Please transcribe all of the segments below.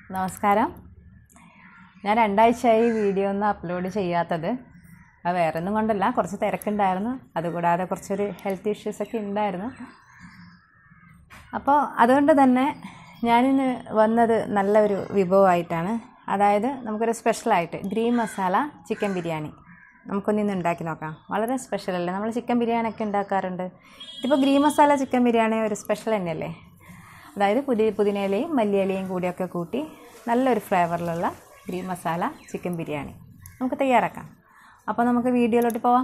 നമസ്കാരം ഞാൻ രണ്ടാഴ്ചയായി വീഡിയോ ഒന്നും അപ്ലോഡ് ചെയ്യാത്തത് അത് വേറെ ഒന്നും കൊണ്ടല്ല കുറച്ച് തിരക്കുണ്ടായിരുന്നു അതുകൂടാതെ കുറച്ചൊരു ഹെൽത്ത് ഇഷ്യൂസൊക്കെ ഉണ്ടായിരുന്നു അപ്പോൾ അതുകൊണ്ട് തന്നെ ഞാനിന്ന് വന്നത് നല്ലൊരു വിഭവമായിട്ടാണ് അതായത് നമുക്കൊരു സ്പെഷ്യലായിട്ട് ഗ്രീൻ മസാല ചിക്കൻ ബിരിയാണി നമുക്കൊന്നിന്ന് ഉണ്ടാക്കി നോക്കാം വളരെ സ്പെഷ്യലല്ലേ നമ്മൾ ചിക്കൻ ബിരിയാണി ഒക്കെ ഉണ്ടാക്കാറുണ്ട് ഇതിപ്പോൾ ഗ്രീൻ മസാല ചിക്കൻ ബിരിയാണി ഒരു സ്പെഷ്യൽ തന്നെയല്ലേ അതായത് പുതിയ പുതിനയിലയും മല്ലിയിലയും കൂടിയൊക്കെ കൂട്ടി നല്ലൊരു ഫ്ലേവറിലുള്ള ഗ്രീൻ മസാല ചിക്കൻ ബിരിയാണി നമുക്ക് തയ്യാറാക്കാം അപ്പോൾ നമുക്ക് വീഡിയോയിലോട്ട് പോവാം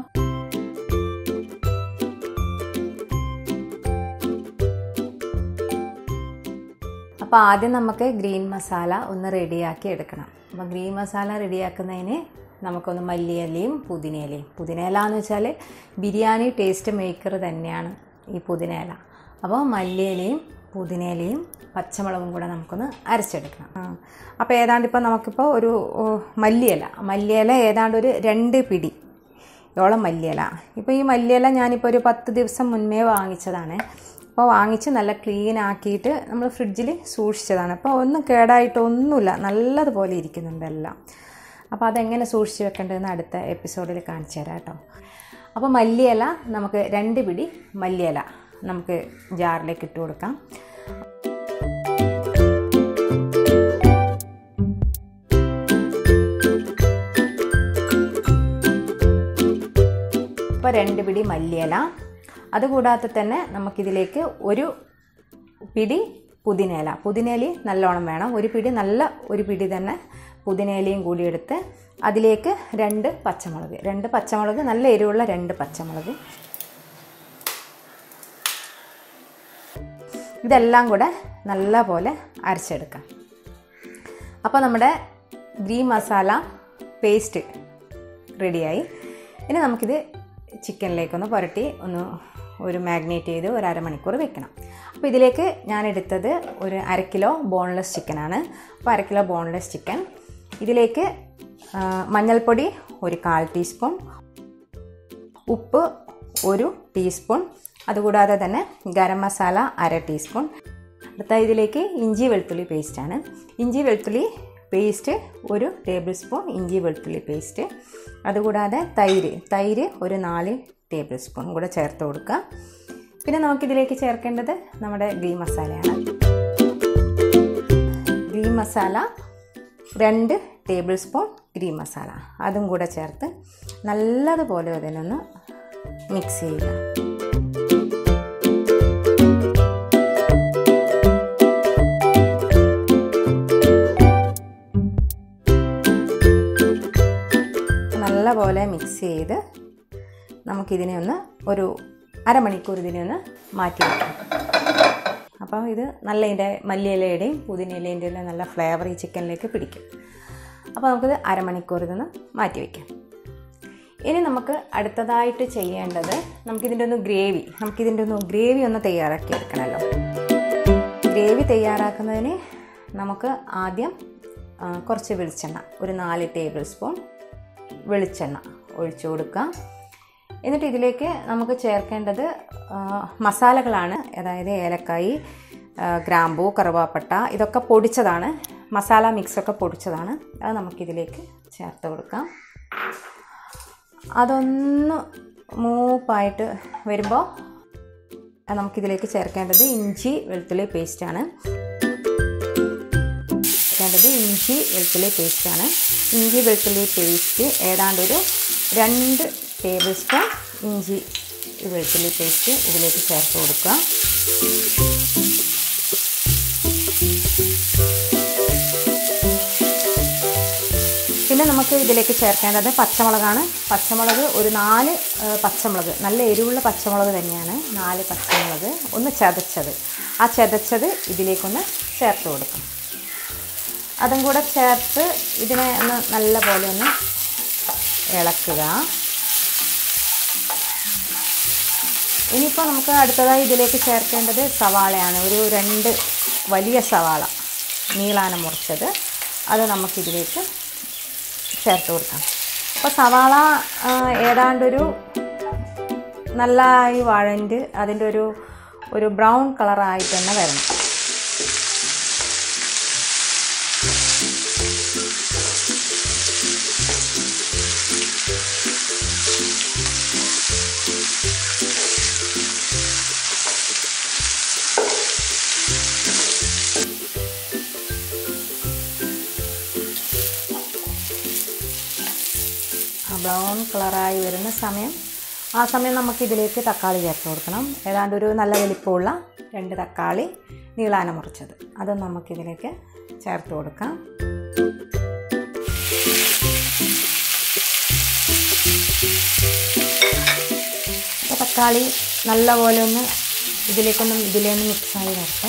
അപ്പോൾ ആദ്യം നമുക്ക് ഗ്രീൻ മസാല ഒന്ന് റെഡിയാക്കി എടുക്കണം അപ്പോൾ ഗ്രീൻ മസാല റെഡിയാക്കുന്നതിന് നമുക്കൊന്ന് മല്ലിയിലയും പുതിനയിലയും പുതിനയില എന്ന് വെച്ചാൽ ബിരിയാണി ടേസ്റ്റ് മേക്കർ തന്നെയാണ് ഈ പുതിനയില അപ്പോൾ മല്ലിയിലയും പുതിനയിലയും പച്ചമുളകും കൂടെ നമുക്കൊന്ന് അരച്ചെടുക്കണം ആ. അപ്പോൾ ഏതാണ്ട് ഇപ്പോൾ നമുക്കിപ്പോൾ ഒരു ഓ, മല്ലിയില മല്ലിയില ഏതാണ്ട് ഒരു രണ്ട് പിടി യോളം മല്ലിയില ഇപ്പോൾ ഈ മല്ലിയില ഞാനിപ്പോൾ ഒരു പത്ത് ദിവസം മുന്നേ വാങ്ങിച്ചതാണ് അപ്പോൾ വാങ്ങിച്ച് നല്ല ക്ലീൻ ആക്കിയിട്ട് നമ്മൾ ഫ്രിഡ്ജിൽ സൂക്ഷിച്ചതാണ് അപ്പോൾ ഒന്നും കേടായിട്ടൊന്നുമില്ല നല്ലതുപോലെ ഇരിക്കുന്നുണ്ട് എല്ലാം അപ്പോൾ അതെങ്ങനെ സൂക്ഷിച്ച് വെക്കേണ്ടതെന്ന് അടുത്ത എപ്പിസോഡിൽ കാണിച്ചു തരാം കേട്ടോ അപ്പോൾ മല്ലിയില നമുക്ക് രണ്ട് പിടി മല്ലിയില നമുക്ക് ജാറിലേക്ക് ഇട്ട് കൊടുക്കാം ഇപ്പോൾ രണ്ട് പിടി മല്ലിയില അതുകൂടാതെ തന്നെ നമുക്കിതിലേക്ക് ഒരു പിടി പുതിനയില പുതിനയില നല്ലോണം വേണം ഒരു പിടി നല്ല ഒരു പിടി തന്നെ പുതിനയിലയും കൂടി എടുത്ത് അതിലേക്ക് രണ്ട് പച്ചമുളക് രണ്ട് പച്ചമുളക് നല്ല എരിവുള്ള രണ്ട് പച്ചമുളക് ഇതെല്ലാം കൂടെ നല്ല പോലെ അരച്ചെടുക്കാം അപ്പോൾ നമ്മുടെ ഗ്രീൻ മസാല പേസ്റ്റ് റെഡിയായി ഇനി നമുക്കിത് ചിക്കനിലേക്കൊന്ന് പുരട്ടി ഒന്ന് ഒരു മാഗ്നേറ്റ് ചെയ്ത് ഒരു അരമണിക്കൂർ വെക്കണം അപ്പോൾ ഇതിലേക്ക് ഞാൻ എടുത്തത് ഒരു അര കിലോ ബോൺലെസ് ചിക്കനാണ് അപ്പോൾ അര കിലോ ബോൺലെസ് ചിക്കൻ ഇതിലേക്ക് ആ, മഞ്ഞൾപ്പൊടി ഒരു കാൽ ടീസ്പൂൺ ഉപ്പ് ഒരു ടീസ്പൂൺ അതുകൂടാതെ തന്നെ ഗരം മസാല അര ടീസ്പൂൺ അടുത്ത ഇതിലേക്ക് ഇഞ്ചി വെളുത്തുള്ളി പേസ്റ്റാണ് ഇഞ്ചി വെളുത്തുള്ളി പേസ്റ്റ് ഒരു ടേബിൾ സ്പൂൺ ഇഞ്ചി വെളുത്തുള്ളി പേസ്റ്റ് അതുകൂടാതെ തൈര് തൈര് ഒരു നാല് ടേബിൾ സ്പൂൺ കൂടെ ചേർത്ത് കൊടുക്കുക പിന്നെ നമുക്കിതിലേക്ക് ചേർക്കേണ്ടത് നമ്മുടെ ഗ്രീൻ മസാലയാണ് ഗ്രീൻ മസാല രണ്ട് ടേബിൾ സ്പൂൺ ഗ്രീൻ മസാല അതും കൂടെ ചേർത്ത് നല്ലതുപോലെ അതിനൊന്ന് മിക്സ് ചെയ്യുക നല്ലപോലെ മിക്സ് ചെയ്ത് നമുക്കിതിനെ ഒന്ന് ഒരു അരമണിക്കൂർ ഇതിനെ ഒന്ന് മാറ്റി വെക്കാം അപ്പോൾ ഇത് നല്ല ഇതിൻ്റെ മല്ലിയിലയുടെയും പുതിനയിലേൻ്റെ എല്ലാം നല്ല ഫ്ലേവർ ഈ ചിക്കനിലേക്ക് പിടിക്കും അപ്പോൾ നമുക്കിത് അരമണിക്കൂർ ഇതൊന്ന് മാറ്റി വയ്ക്കാം ഇനി നമുക്ക് അടുത്തതായിട്ട് ചെയ്യേണ്ടത് നമുക്കിതിൻ്റെ ഒന്ന് ഗ്രേവി നമുക്കിതിൻ്റെ ഒന്ന് ഗ്രേവി ഒന്ന് തയ്യാറാക്കി എടുക്കണമല്ലോ ഗ്രേവി തയ്യാറാക്കുന്നതിന് നമുക്ക് ആദ്യം ആ, കുറച്ച് വെളിച്ചെണ്ണ ഒരു നാല് ടേബിൾ സ്പൂൺ വെളിച്ചെണ്ണ ഒഴിച്ചു കൊടുക്കാം എന്നിട്ട് ഇതിലേക്ക് നമുക്ക് ചേർക്കേണ്ടത് ആ, മസാലകളാണ് അതായത് ഏലക്കായി ആ, ഗ്രാമ്പൂ കറുവാപ്പട്ട ഇതൊക്കെ പൊടിച്ചതാണ് മസാല മിക്സൊക്കെ പൊടിച്ചതാണ് അത് നമുക്കിതിലേക്ക് ചേർത്ത് കൊടുക്കാം അതൊന്ന് മൂപ്പായിട്ട് വരുമ്പോൾ നമുക്കിതിലേക്ക് ചേർക്കേണ്ടത് ഇഞ്ചി വെളുത്തുള്ളി പേസ്റ്റാണ് ചേർക്കേണ്ടത് ഇഞ്ചി വെളുത്തുള്ളി പേസ്റ്റാണ് ഇഞ്ചി വെളുത്തുള്ളി പേസ്റ്റ് ഏതാണ്ട് ഒരു രണ്ട് ടേബിൾ സ്പൂൺ ഇഞ്ചി വെളുത്തുള്ളി പേസ്റ്റ് ഇതിലേക്ക് ചേർത്ത് കൊടുക്കുക പിന്നെ നമുക്ക് ഇതിലേക്ക് ചേർക്കേണ്ടത് പച്ചമുളകാണ് പച്ചമുളക് ഒരു നാല് ആ, പച്ചമുളക് നല്ല എരിവുള്ള പച്ചമുളക് തന്നെയാണ് നാല് പച്ചമുളക് ഒന്ന് ചതച്ചത് ആ ചതച്ചത് ഇതിലേക്കൊന്ന് ചേർത്ത് കൊടുക്കും അതും കൂടെ ചേർത്ത് ഇതിനെ ഒന്ന് നല്ല പോലെ ഒന്ന് ഇളക്കുക ഇനിയിപ്പോൾ നമുക്ക് അടുത്തതായി ഇതിലേക്ക് ചേർക്കേണ്ടത് സവാളയാണ് ഒരു രണ്ട് വലിയ സവാള നീളാനം മുറിച്ചത് അത് നമുക്കിതിലേക്ക് ചേർത്ത് കൊടുക്കാം അപ്പോൾ സവാള ആ, ഏതാണ്ടൊരു നല്ലതായി വഴണ്ട് അതിൻ്റെ ഒരു ഒരു ബ്രൗൺ കളറായിട്ട് തന്നെ വരണം ബ്രൗൺ കളറായി വരുന്ന സമയം ആ സമയം നമുക്ക് ഇതിലേക്ക് തക്കാളി ചേർത്ത് കൊടുക്കണം ഏതാണ്ട് ഒരു നല്ല വലിപ്പമുള്ള രണ്ട് തക്കാളി നീളാന മുറിച്ചത് അതും നമുക്കിതിലേക്ക് ചേർത്ത് കൊടുക്കാം അപ്പോൾ തക്കാളി നല്ലപോലെ ഒന്ന് ഇതിലേക്കൊന്നും ഇതിലേന്ന് മിക്സായി വരട്ടെ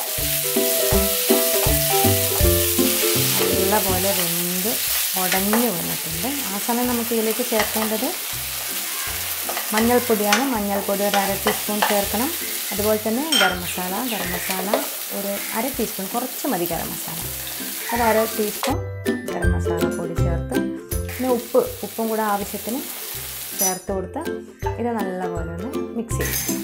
നല്ലപോലെ വെന്ത് ഉടഞ്ഞു വന്നിട്ടുണ്ട് ആ സമയം നമുക്ക് ഇതിലേക്ക് ചേർക്കേണ്ടത് മഞ്ഞൾപ്പൊടിയാണ് മഞ്ഞൾപ്പൊടി ഒരു അര ടീസ്പൂൺ ചേർക്കണം അതുപോലെ തന്നെ ഗരം മസാല ഗരം മസാല ഒരു അര ടീസ്പൂൺ കുറച്ച് മതി ഗരം മസാല അത് അര ടീസ്പൂൺ ഗരം മസാല പൊടി ചേർത്ത് പിന്നെ ഉപ്പ് ഉപ്പും കൂടെ ആവശ്യത്തിന് ചേർത്ത് കൊടുത്ത് ഇത് നല്ലപോലെ ഒന്ന് മിക്സ് ചെയ്യും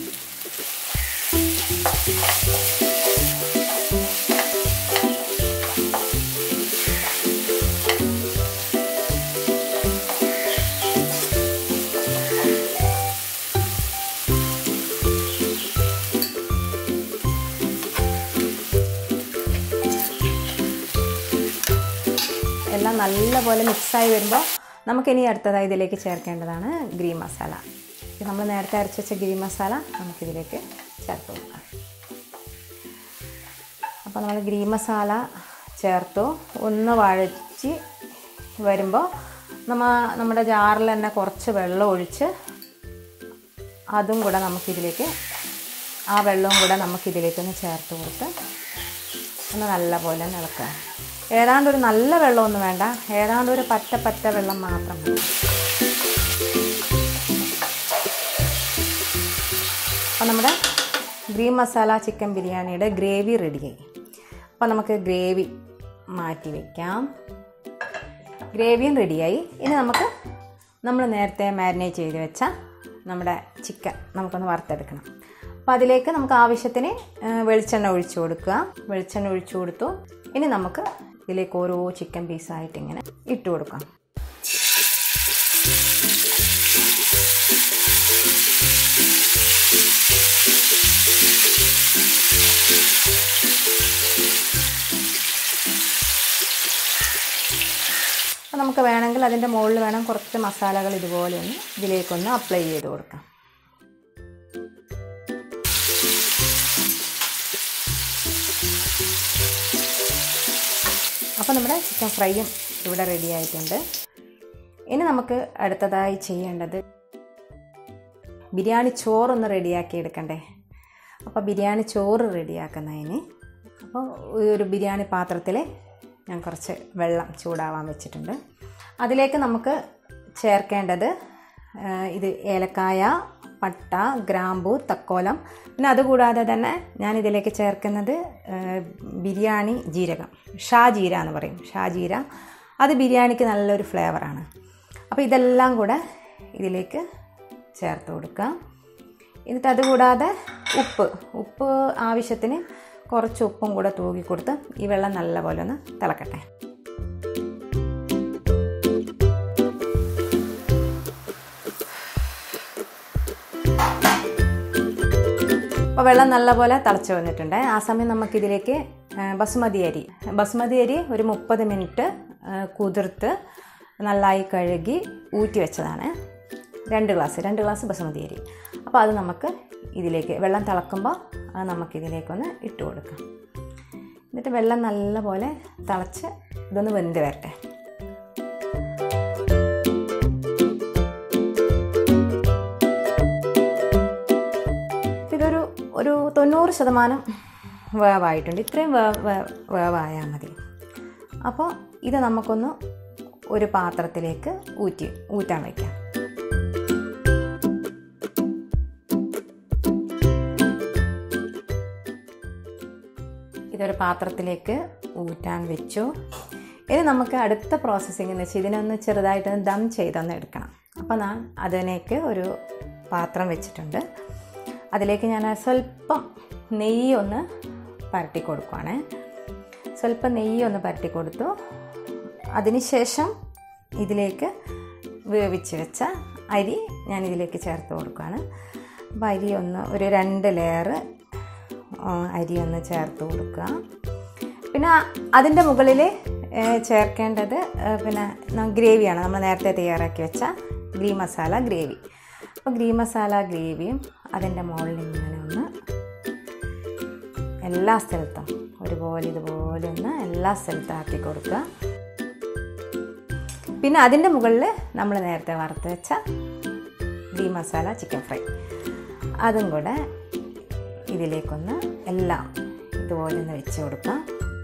എല്ലാം നല്ലപോലെ മിക്സായി വരുമ്പോൾ നമുക്കിനി അടുത്തതായി ഇതിലേക്ക് ചേർക്കേണ്ടതാണ് ഗ്രീൻ മസാല ഇത് നമ്മൾ നേരത്തെ അരച്ച് വെച്ച ഗ്രീൻ മസാല നമുക്കിതിലേക്ക് ചേർത്ത് കൊടുക്കാം അപ്പോൾ നമ്മൾ ഗ്രീൻ മസാല ചേർത്തു ഒന്ന് വഴച്ച് വരുമ്പോൾ നമ്മ നമ്മുടെ ജാറിൽ തന്നെ കുറച്ച് വെള്ളം ഒഴിച്ച് അതും കൂടെ നമുക്കിതിലേക്ക് ആ വെള്ളവും കൂടെ നമുക്കിതിലേക്കൊന്ന് ചേർത്ത് കൊടുത്ത് ഒന്ന് നല്ലപോലെ ഇളക്കുക ഏതാണ്ട് ഒരു നല്ല വെള്ളമൊന്നും വേണ്ട ഏതാണ്ട് ഒരു പറ്റ പറ്റ വെള്ളം മാത്രം മതി അപ്പോൾ നമ്മുടെ ഗ്രീൻ മസാല ചിക്കൻ ബിരിയാണിയുടെ ഗ്രേവി റെഡിയായി അപ്പോൾ നമുക്ക് ഗ്രേവി മാറ്റി വയ്ക്കാം ഗ്രേവിയും റെഡിയായി ഇനി നമുക്ക് നമ്മൾ നേരത്തെ മാരിനേറ്റ് ചെയ്ത് വെച്ച നമ്മുടെ ചിക്കൻ നമുക്കൊന്ന് വറുത്തെടുക്കണം അപ്പോൾ അതിലേക്ക് നമുക്ക് ആവശ്യത്തിന് വെളിച്ചെണ്ണ ഒഴിച്ചു കൊടുക്കുക വെളിച്ചെണ്ണ ഒഴിച്ചു കൊടുത്തു ഇനി നമുക്ക് ഇതിലേക്ക് ഓരോ ചിക്കൻ പീസായിട്ട് ഇങ്ങനെ ഇട്ട് കൊടുക്കാം അപ്പോൾ നമുക്ക് വേണമെങ്കിൽ അതിൻ്റെ മുകളിൽ വേണം കുറച്ച് മസാലകൾ ഇതുപോലെ ഒന്ന് ഇതിലേക്കൊന്ന് അപ്ലൈ ചെയ്ത് കൊടുക്കാം അപ്പോൾ നമ്മുടെ ചിക്കൻ ഫ്രൈയും ഇവിടെ റെഡി ആയിട്ടുണ്ട് ഇനി നമുക്ക് അടുത്തതായി ചെയ്യേണ്ടത് ബിരിയാണി ചോറൊന്ന് റെഡിയാക്കി എടുക്കണ്ടേ അപ്പോൾ ബിരിയാണി ചോറ് റെഡിയാക്കുന്നതിന് അപ്പോൾ ഒരു ബിരിയാണി പാത്രത്തിൽ ഞാൻ കുറച്ച് വെള്ളം ചൂടാവാൻ വെച്ചിട്ടുണ്ട് അതിലേക്ക് നമുക്ക് ചേർക്കേണ്ടത് ഇത് ഏലക്കായ പട്ട ഗ്രാമ്പു തക്കോലം പിന്നെ അതുകൂടാതെ തന്നെ ഞാൻ ഇതിലേക്ക് ചേർക്കുന്നത് ബിരിയാണി ജീരകം ഷാ ജീര എന്ന് പറയും ഷാ ജീര അത് ബിരിയാണിക്ക് നല്ലൊരു ഫ്ലേവറാണ് അപ്പോൾ ഇതെല്ലാം കൂടെ ഇതിലേക്ക് ചേർത്ത് കൊടുക്കുക എന്നിട്ട് അതുകൂടാതെ ഉപ്പ് ഉപ്പ് ആവശ്യത്തിന് കുറച്ച് ഉപ്പും കൂടെ തൂക്കി കൊടുത്ത് ഈ വെള്ളം നല്ലപോലെ ഒന്ന് തിളക്കട്ടെ അപ്പോൾ വെള്ളം നല്ലപോലെ തിളച്ച് വന്നിട്ടുണ്ട് ആ സമയം നമുക്കിതിലേക്ക് ബസുമതി അരി ബസുമതി അരി ഒരു മുപ്പത് മിനിറ്റ് കുതിർത്ത് നന്നായി കഴുകി ഊറ്റി വെച്ചതാണ് രണ്ട് ഗ്ലാസ് രണ്ട് ഗ്ലാസ് ബസുമതി അരി അപ്പോൾ അത് നമുക്ക് ഇതിലേക്ക് വെള്ളം തിളക്കുമ്പോൾ അത് നമുക്കിതിലേക്കൊന്ന് ഇട്ട് കൊടുക്കാം എന്നിട്ട് വെള്ളം നല്ലപോലെ തിളച്ച് ഇതൊന്ന് വെന്ത് വരട്ടെ ഇതൊരു ഒരു തൊണ്ണൂറ് ശതമാനം വേവായിട്ടുണ്ട് ഇത്രയും വേവ് വേവായാൽ മതി അപ്പോൾ ഇത് നമുക്കൊന്ന് ഒരു പാത്രത്തിലേക്ക് ഊറ്റി ഊറ്റാൻ വയ്ക്കാം ഇതൊരു പാത്രത്തിലേക്ക് ഊറ്റാൻ വെച്ചു ഇനി നമുക്ക് അടുത്ത പ്രോസസ്സിംഗ് എന്ന് വെച്ചാൽ ഇതിനൊന്ന് ചെറുതായിട്ടൊന്ന് ദം ചെയ്തൊന്ന് എടുക്കണം അപ്പോൾ ഞാൻ അതിലേക്ക് ഒരു പാത്രം വെച്ചിട്ടുണ്ട് അതിലേക്ക് ഞാൻ സ്വല്പം നെയ്യ് ഒന്ന് പരട്ടി കൊടുക്കുവാണ് സ്വല്പം നെയ്യ് ഒന്ന് പരട്ടി കൊടുത്തു അതിനുശേഷം ഇതിലേക്ക് വേവിച്ച് വെച്ച അരി ഞാൻ ഇതിലേക്ക് ചേർത്ത് കൊടുക്കുകയാണ് അപ്പോൾ അരി ഒന്ന് ഒരു രണ്ട് ലെയർ അരി ഒന്ന് ചേർത്ത് കൊടുക്കുക പിന്നെ അതിൻ്റെ മുകളിൽ ചേർക്കേണ്ടത് ഏ, പിന്നെ ന- ഗ്രേവിയാണ് നമ്മൾ നേരത്തെ തയ്യാറാക്കി വെച്ച ഗ്രീൻ മസാല ഗ്രേവി അപ്പോൾ ഗ്രീൻ മസാല ഗ്രേവിയും അതിൻ്റെ മുകളിൽ ഇങ്ങനെ ഒന്ന് എല്ലാ സ്ഥലത്തും ഒരുപോലെ ഇതുപോലെ ഒന്ന് എല്ലാ സ്ഥലത്തും ആക്കി കൊടുക്കുക പിന്നെ അതിൻ്റെ മുകളിൽ നമ്മൾ നേരത്തെ വറുത്ത് വെച്ച ഗ്രീൻ മസാല ചിക്കൻ ഫ്രൈ അതും കൂടെ ഇതിലേക്കൊന്ന് എല്ലാം ഇതുപോലെ ഒന്ന് വെച്ച് കൊടുക്കാം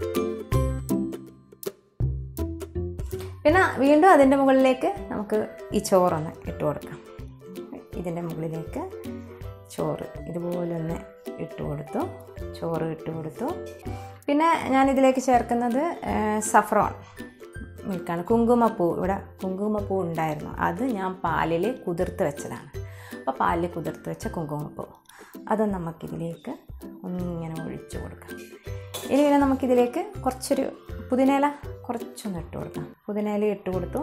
പിന്നെ വീണ്ടും അതിൻ്റെ മുകളിലേക്ക് നമുക്ക് ഈ ചോറൊന്ന് ഇട്ട് കൊടുക്കാം ഇതിൻ്റെ മുകളിലേക്ക് ചോറ് ഇതുപോലെ ഒന്ന് ഇട്ട് കൊടുത്തു ചോറ് ഇട്ട് കൊടുത്തു പിന്നെ ഞാൻ ഇതിലേക്ക് ചേർക്കുന്നത് സഫ്രോൺ മിൽക്കാണ് കുങ്കുമപ്പൂ ഇവിടെ കുങ്കുമപ്പൂ ഉണ്ടായിരുന്നു അത് ഞാൻ പാലിൽ കുതിർത്ത് വെച്ചതാണ് അപ്പോൾ പാലിൽ കുതിർത്ത് വെച്ച കുങ്കുമപ്പൂ അത് നമുക്കിതിലേക്ക് ഒന്നിങ്ങനെ ഒഴിച്ചു കൊടുക്കാം ഇനി പിന്നെ നമുക്കിതിലേക്ക് കുറച്ചൊരു പുതിനയില കുറച്ചൊന്ന് ഇട്ട് കൊടുക്കാം പുതിനയില ഇട്ട് കൊടുത്തു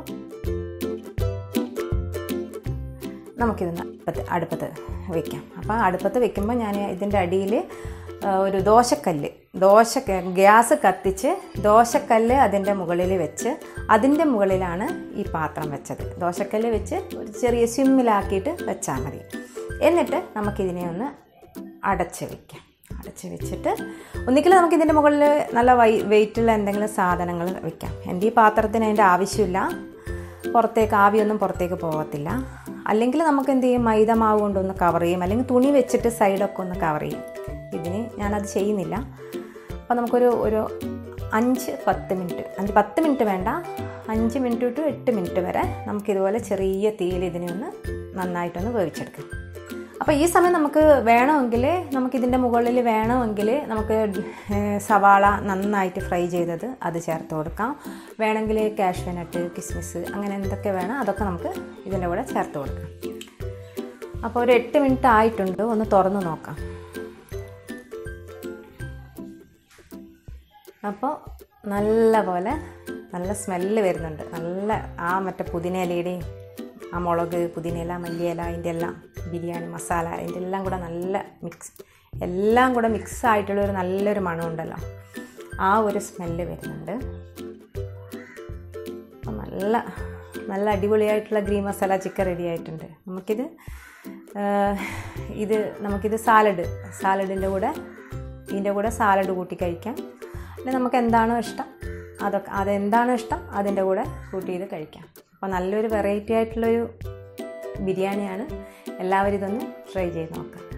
നമുക്കിതൊന്ന് അടുപ്പത്ത് അടുപ്പത്ത് വെക്കാം അപ്പോൾ അടുപ്പത്ത് വെക്കുമ്പോൾ ഞാൻ ഇതിൻ്റെ അടിയിൽ ഒരു ദോശക്കല്ല് ദോശ ഗ്യാസ് കത്തിച്ച് ദോശക്കല്ല് അതിൻ്റെ മുകളിൽ വെച്ച് അതിൻ്റെ മുകളിലാണ് ഈ പാത്രം വെച്ചത് ദോശക്കല്ല് വെച്ച് ഒരു ചെറിയ സിമ്മിലാക്കിയിട്ട് വെച്ചാൽ മതി എന്നിട്ട് നമുക്കിതിനെ ഒന്ന് അടച്ച് വെക്കാം അടച്ച് വെച്ചിട്ട് ഒന്നിക്കൽ നമുക്ക് ഇതിൻ്റെ മുകളിൽ നല്ല വൈ വെയിറ്റുള്ള എന്തെങ്കിലും സാധനങ്ങൾ വെക്കാം എൻ്റെ ഈ പാത്രത്തിന് അതിൻ്റെ ആവശ്യമില്ല പുറത്തേക്ക് ആവിയൊന്നും പുറത്തേക്ക് പോകത്തില്ല അല്ലെങ്കിൽ നമുക്ക് എന്ത് ചെയ്യും മൈദ മാവ് കൊണ്ടൊന്ന് കവർ ചെയ്യും അല്ലെങ്കിൽ തുണി വെച്ചിട്ട് സൈഡൊക്കെ ഒന്ന് കവർ ചെയ്യും ഇതിന് ഞാനത് ചെയ്യുന്നില്ല അപ്പോൾ നമുക്കൊരു ഒരു അഞ്ച് പത്ത് മിനിറ്റ് അഞ്ച് പത്ത് മിനിറ്റ് വേണ്ട അഞ്ച് മിനിറ്റ് ടു എട്ട് മിനിറ്റ് വരെ നമുക്കിതുപോലെ ചെറിയ തീയിൽ ഇതിനെ ഒന്ന് നന്നായിട്ടൊന്ന് വേവിച്ചെടുക്കാം അപ്പോൾ ഈ സമയം നമുക്ക് വേണമെങ്കിൽ നമുക്കിതിൻ്റെ മുകളിൽ വേണമെങ്കിൽ നമുക്ക് ഏഹ്, സവാള നന്നായിട്ട് ഫ്രൈ ചെയ്തത് അത് ചേർത്ത് കൊടുക്കാം വേണമെങ്കിൽ കാഷ്യൂ നട്ട് കിസ്മിസ് അങ്ങനെ എന്തൊക്കെ വേണം അതൊക്കെ നമുക്ക് ഇതിൻ്റെ കൂടെ ചേർത്ത് കൊടുക്കാം അപ്പോൾ ഒരു എട്ട് മിനിറ്റ് ആയിട്ടുണ്ട് ഒന്ന് തുറന്ന് നോക്കാം അപ്പോൾ നല്ല പോലെ നല്ല സ്മെല്ല് വരുന്നുണ്ട് നല്ല ആ മറ്റേ പുതിനയിലയുടെയും ആ മുളക് പുതിനയില മല്ലിയില അതിൻ്റെ എല്ലാം ബിരിയാണി മസാല അതിൻ്റെ എല്ലാം കൂടെ നല്ല മിക്സ് എല്ലാം കൂടെ മിക്സ് ആയിട്ടുള്ള ഒരു നല്ലൊരു മണമുണ്ടല്ലോ ആ ഒരു സ്മെല്ല് വരുന്നുണ്ട് അപ്പം നല്ല നല്ല അടിപൊളിയായിട്ടുള്ള ഗ്രീൻ മസാല ചിക്കൻ റെഡി ആയിട്ടുണ്ട് നമുക്കിത് ആ, ഇത് നമുക്കിത് സാലഡ് സാലഡിൻ്റെ കൂടെ ഇതിൻ്റെ കൂടെ സാലഡ് കൂട്ടി കഴിക്കാം പിന്നെ നമുക്ക് എന്താണോ ഇഷ്ടം അതൊക്കെ അതെന്താണോ ഇഷ്ടം അതിൻ്റെ കൂടെ കൂട്ടി ഇത് കഴിക്കാം അപ്പോൾ നല്ലൊരു വെറൈറ്റി ആയിട്ടുള്ളൊരു ബിരിയാണിയാണ് എല്ലാവരും ഇതൊന്ന് ട്രൈ ചെയ്ത് നോക്കാം